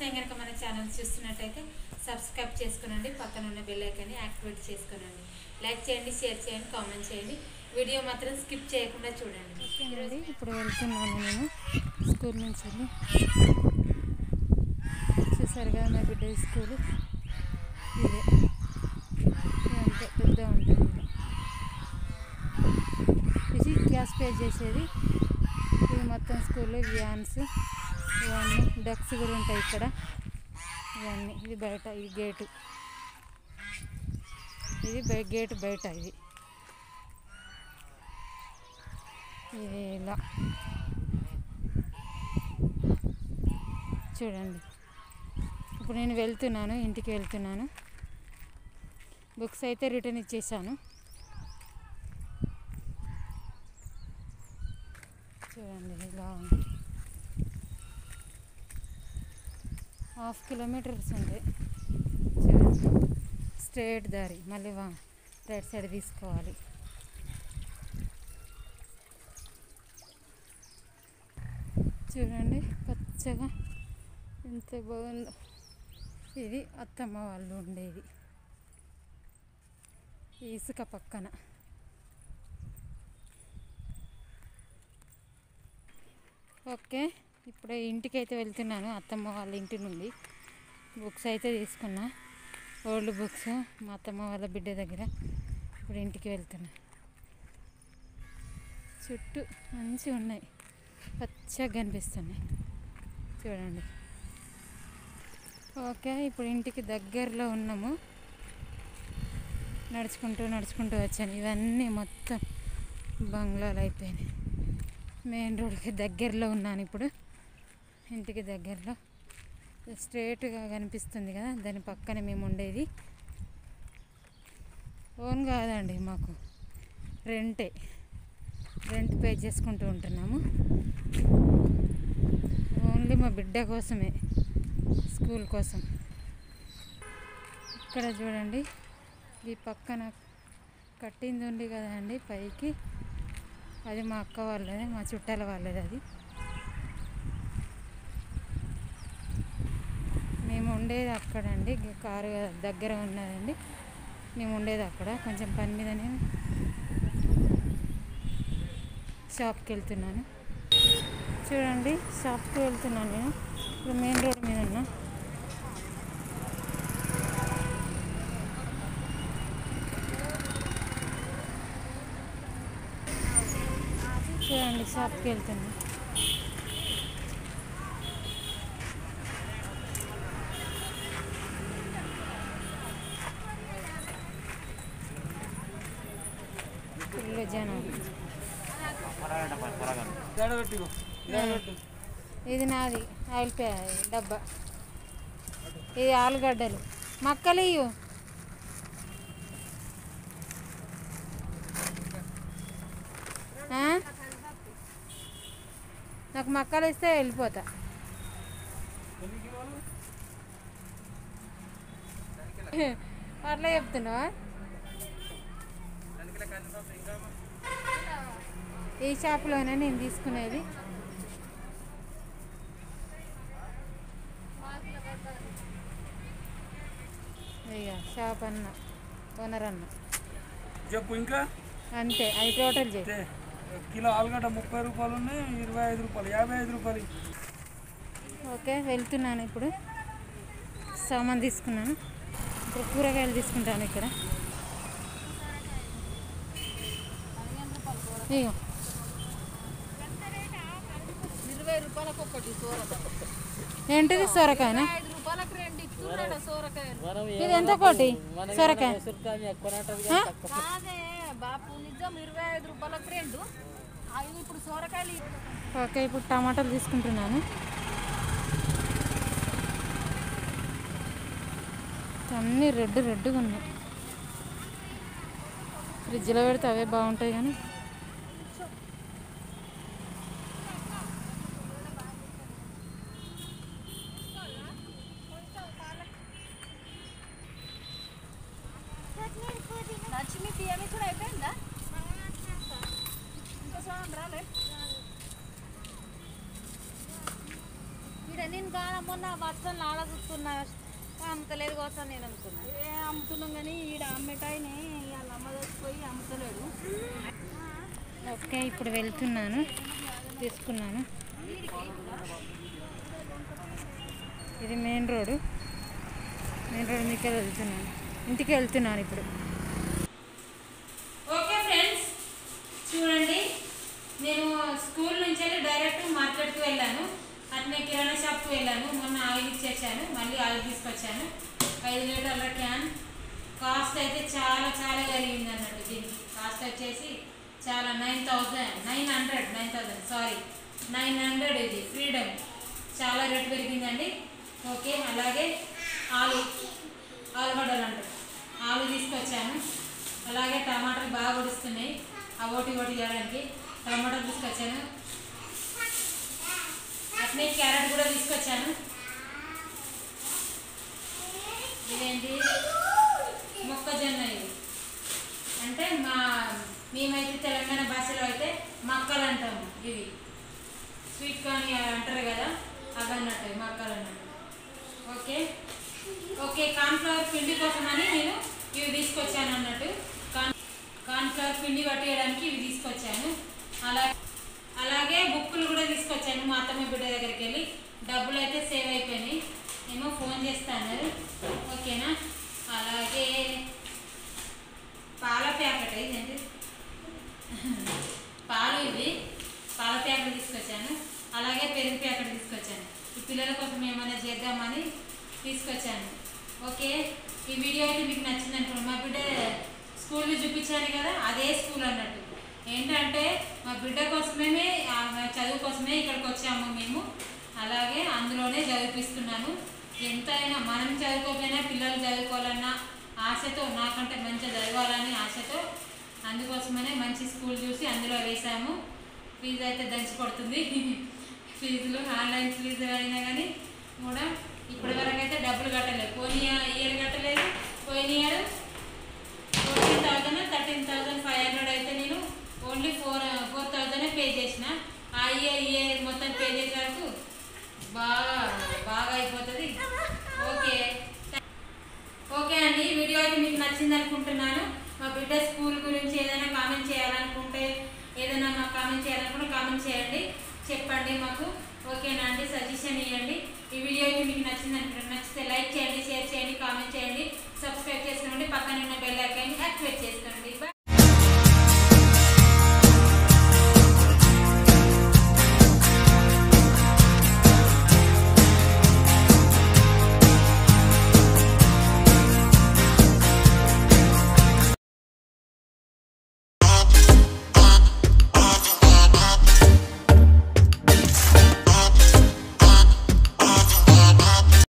Time కనుక మన channel చూస్తున్నట్టయితే సబ్స్క్రైబ్ చేసుకునండి పక్కన ఉన్న బెల్ ఐకాన్ని యాక్టివేట్ చేసుకునండి లైక్ చేయండి షేర్ చేయండి కామెంట్ చేయండి వీడియో మాత్రం స్కిప్ చేయకుండా చూడండి ఓకేనండి ఇప్పుడు వెళ్తున్నాను నేను స్కూల్ నుంచి వెళ్ళి చూసారు కదా మా బిడ్డ స్కూల్ ఇదే ఇదంతా పెద్ద ఉంటుంది ఇది గ్యాస్ పే చేసేది ఇది మొత్తం స్కూల్లో వ్యాన్స్ ఇవన్నీ డక్స్ కూడా ఉంటాయి ఇక్కడ ఇవన్నీ ఇది బయట ఇది గేటు ఇది బయ గేటు బయట ఇది ఇది ఇలా చూడండి ఇప్పుడు నేను వెళ్తున్నాను ఇంటికి వెళ్తున్నాను బుక్స్ అయితే రిటర్న్ ఇచ్చేసాను చూడండి ఇలా ఉంది హాఫ్ కిలోమీటర్స్ ఉంది చూడండి స్ట్రేట్ దారి మళ్ళీ వా రైట్ సైడ్ తీసుకోవాలి చూడండి పచ్చగా ఎంత బాగుందో ఇది అత్తమ్మ వాళ్ళు ఉండేది ఈ ఇసుక పక్కన ఓకే ఇప్పుడే ఇంటికి అయితే వెళ్తున్నాను అత్తమ్మ వాళ్ళ ఇంటి నుండి బుక్స్ అయితే తీసుకున్నా ఓల్డ్ బుక్స్ మా అత్తమ్మ వాళ్ళ బిడ్డ దగ్గర ఇప్పుడు ఇంటికి వెళ్తున్నా చుట్టూ మంచిగా ఉన్నాయి పచ్చగా కనిపిస్తున్నాయి చూడండి ఓకే ఇప్పుడు ఇంటికి దగ్గరలో ఉన్నాము నడుచుకుంటూ నడుచుకుంటూ వచ్చాను ఇవన్నీ మొత్తం బంగ్లాలు అయిపోయినాయి మెయిన్ రోడ్కి దగ్గరలో ఉన్నాను ఇప్పుడు ఇంటికి దగ్గరలో స్ట్రేట్గా కనిపిస్తుంది కదా దాని పక్కన మేము ఉండేది ఓన్ కాదండి మాకు రెంటే రెంట్ పే చేసుకుంటూ ఉంటున్నాము ఓన్లీ మా బిడ్డ కోసమే స్కూల్ కోసం ఇక్కడ చూడండి ఈ పక్కన కట్టింది ఉంది కదండి పైకి అది మా అక్క వాళ్ళది మా చుట్టాల వాళ్ళది అది మేము ఉండేది అక్కడండి కారు దగ్గర ఉన్నదండి మేము ఉండేది అక్కడ కొంచెం పని మీద నేను షాప్కి వెళ్తున్నాను చూడండి షాప్కి వెళ్తున్నాను నేను ఇప్పుడు మెయిన్ రోడ్ మీద ఉన్నా చూడండి షాప్కి వెళ్తున్నా ఫుల్ జనాలు ఇది నాది ఆయిల్ పే డబ్బా ఇది ఆలుగడ్డలు మక్కలు ఇయ్యు ఆ? నాకు మక్కలు ఇస్తే వెళ్ళిపోతా అట్లా చెప్తున్నావా ఈ షాప్లోనే నేను తీసుకునేది ఇక షాప్ అన్న ఓనర్ అన్న చెప్పు ఇంకా అంతే అది టోటల్ చేయి అంతే. కిలో ఆలుగడ్డ ముప్పై రూపాయలు ఉన్నాయి ఇరవై ఐదు రూపాయలు యాభై ఐదు రూపాయలు ఓకే వెళ్తున్నాను ఇప్పుడు సామాన్ తీసుకున్నాను ఇప్పుడు కూరగాయలు తీసుకుంటాను ఇక్కడ ఇగో ఇరవై రూపాయలకు ఒకటి సోరకాయ ఏంటిది సొరకాయనా ఐదు రూపాయలకు రెండు ఇస్తున్నాడు సోరకాయలు ఇది ఎంత కోటి సొరకాయ ఆ? కాదే బాపు నిజం ఇరవై ఐదు రూపాయలకు రెండు అవి ఇప్పుడు సోరకాయలు ఓకే ఇప్పుడు టమాటాలు తీసుకుంటున్నాను అన్నీ రెడ్ రెడ్గా ఉన్నాయి ఫ్రిడ్జ్లో పెడితే అవే బాగుంటాయి కానీ నచ్చి బియ్యం కూడా అయిపోయిందా ఇంకా సోనం రాలే ఇక్కడ నేను కాడ మొన్న బస్సులు ఆడ చూస్తున్నా అమ్ముతలేదు కోసం నేను అనుకున్నా ఏ అమ్ముతున్నాం కానీ ఈడ అమ్మేటాయనే ఇవాళ అమ్మ తెచ్చిపోయి అమ్ముతలేడు ఓకే ఇప్పుడు వెళ్తున్నాను తీసుకున్నాను ఇది మెయిన్ రోడ్ మెయిన్ రోడ్ మీకే వెళ్తున్నాను ఇంటికి వెళ్తున్నాను ఇప్పుడు ఓకే ఫ్రెండ్స్ చూడండి నేను స్కూల్ నుంచి వెళ్ళి డైరెక్ట్ మార్కెట్కి వెళ్ళాను అట్నే కిరాణా షాప్కి వెళ్ళాను మొన్న ఆయిల్ ఇచ్చేసాను మళ్ళీ ఆయిల్ తీసుకొచ్చాను ఐదు లీటర్ల క్యాన్ కాస్ట్ అయితే చాలా చాలా జరిగింది అన్నట్టు దీనికి కాస్ట్ వచ్చేసి చాలా nine thousand nine hundred nine thousand sorry nine hundred ఇది ఫ్రీడమ్ చాలా రేట్ పెరిగిందండి ఓకే అలాగే ఆలు ఆలుగడ్డలు అంటారు ఆలు తీసుకొచ్చాను అలాగే టమాటాలు బాగా ఉడుస్తున్నాయి ఆ ఓటి ఓటి చేయడానికి టమాటాలు తీసుకొచ్చాను అట్నే క్యారెట్ కూడా తీసుకొచ్చాను ఇదేంటి మొక్కజొన్న ఇది అంటే మా మేమైతే తెలంగాణ భాషలో అయితే మక్కలు అంటాము ఇవి స్వీట్ కార్న్ ఇవి అంటారు కదా అవి అన్నట్టు మక్కలు అన్నట్టు ఓకే ఓకే కార్న్ఫ్లవర్ పిండి కోసమని నేను ఇవి తీసుకొచ్చాను అన్నట్టు కార్న్ కార్న్ఫ్లవర్ పిండి పట్టేయడానికి ఇవి తీసుకొచ్చాను అలా అలాగే బుక్కులు కూడా తీసుకొచ్చాను మా అత్తమ్మ బిడ్డ దగ్గరికి వెళ్ళి డబ్బులు అయితే సేవ్ అయిపోయినాయి ఏమో ఫోన్ చేస్తాను ఓకేనా అలాగే పాల ప్యాకెట్ ఇదేంటి పాలు ఇవి పాల ప్యాకెట్ తీసుకొచ్చాను అలాగే పెరుగు ప్యాకెట్ తీసుకొచ్చాను ఈ పిల్లల కోసం ఏమైనా చేద్దామని తీసుకొచ్చాను ఓకే ఈ వీడియో అయితే మీకు నచ్చింది అనుకోండి మా బిడ్డ స్కూల్ని చూపించాను కదా అదే స్కూల్ అన్నట్టు ఏంటంటే మా బిడ్డ కోసమే ఆమె చదువు కోసమే ఇక్కడికి వచ్చాము మేము అలాగే అందులోనే చదివిపిస్తున్నాను ఎంతైనా మనం చదువుకోకపోయినా పిల్లలు చదువుకోవాలన్న ఆశతో నాకంటే మంచిగా చదవాలని ఆశతో అందుకోసమనే మంచి స్కూల్ చూసి అందులో వేసాము ఫీజు అయితే దంచి పడుతుంది ఫీజులు ఆన్లైన్ ఫీజు అయినా కానీ కూడా ఇప్పటి వరకు అయితే డబ్బులు కట్టలేదు పోనీ ఇయర్ కట్టలేదు పోయిన year fourteen thousand thirteen thousand five hundred అయితే నేను only four four thousand pay చేసిన ఆ ఇయర్ ఇయర్ మొత్తం పే చేసే వరకు బాగా బాగా అయిపోతుంది ఓకే ఓకే అండి ఈ వీడియో అయితే మీకు నచ్చింది అనుకుంటున్నాను మా బిడ్డ స్కూల్ గురించి ఏదైనా కామెంట్ చేయాలనుకుంటే ఏదైనా మాకు కామెంట్ చేయాలనుకుంటే కామెంట్ చేయండి చెప్పండి మాకు ఓకేనా అండి సజెషన్ ఇవ్వండి ఈ వీడియో అయితే మీకు నచ్చింది అనుకుంటున్నాను నచ్చితే లైక్ చేయండి షేర్ చేయండి కామెంట్ చేయండి సబ్స్క్రైబ్ చేసుకోండి పక్కన ఉన్న బెల్ ఐకాన్ని యాక్టివేట్ చేసుకోండి